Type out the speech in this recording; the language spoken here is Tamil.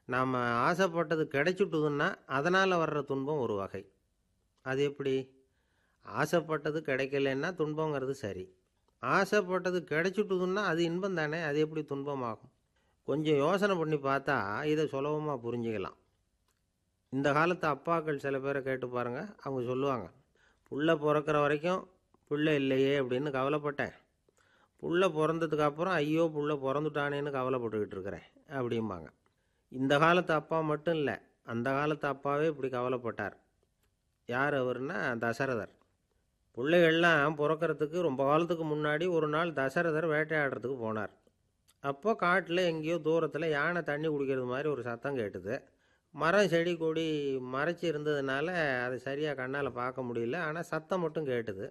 நாம் ஆசைப்பட்டது கிடைச்சிட்டுதுன்னா அதனால் வர்ற துன்பம் ஒரு வகை அது எப்படி ஆசைப்பட்டது கிடைக்கலன்னா துன்பங்கிறது சரி ஆசைப்பட்டது கிடைச்சிட்டுதுன்னா அது இன்பம் தானே அது எப்படி துன்பமாகும் கொஞ்சம் யோசனை பண்ணி பார்த்தா இதை சுலபமாக புரிஞ்சுக்கலாம் இந்த காலத்து அப்பாக்கள் சில பேரை கேட்டு பாருங்கள் அவங்க சொல்லுவாங்க புள்ள பிறக்கிற வரைக்கும் புள்ள இல்லையே அப்படின்னு கவலைப்பட்டேன் புள்ள பிறந்ததுக்கு அப்புறம் ஐயோ புள்ள பிறந்துட்டானேன்னு கவலைப்பட்டுக்கிட்டு இருக்கிறேன் அப்படிம்பாங்க இந்த காலத்து அப்பா மட்டும் இல்லை அந்த காலத்து அப்பாவே இப்படி கவலைப்பட்டார் யார் அவர்னா தசரதர் பிள்ளைகள்லாம் பிறக்கறதுக்கு ரொம்ப காலத்துக்கு முன்னாடி ஒரு நாள் தசரதர் வேட்டையாடுறதுக்கு போனார் அப்போ காட்டில் எங்கேயோ தூரத்தில் யானை தண்ணி குடிக்கிறது மாதிரி ஒரு சத்தம் கேட்டுது மரம் செடி கொடி மறைச்சி இருந்ததுனால அது சரியாக கண்ணால் பார்க்க முடியல ஆனால் சத்தம் மட்டும் கேட்டுது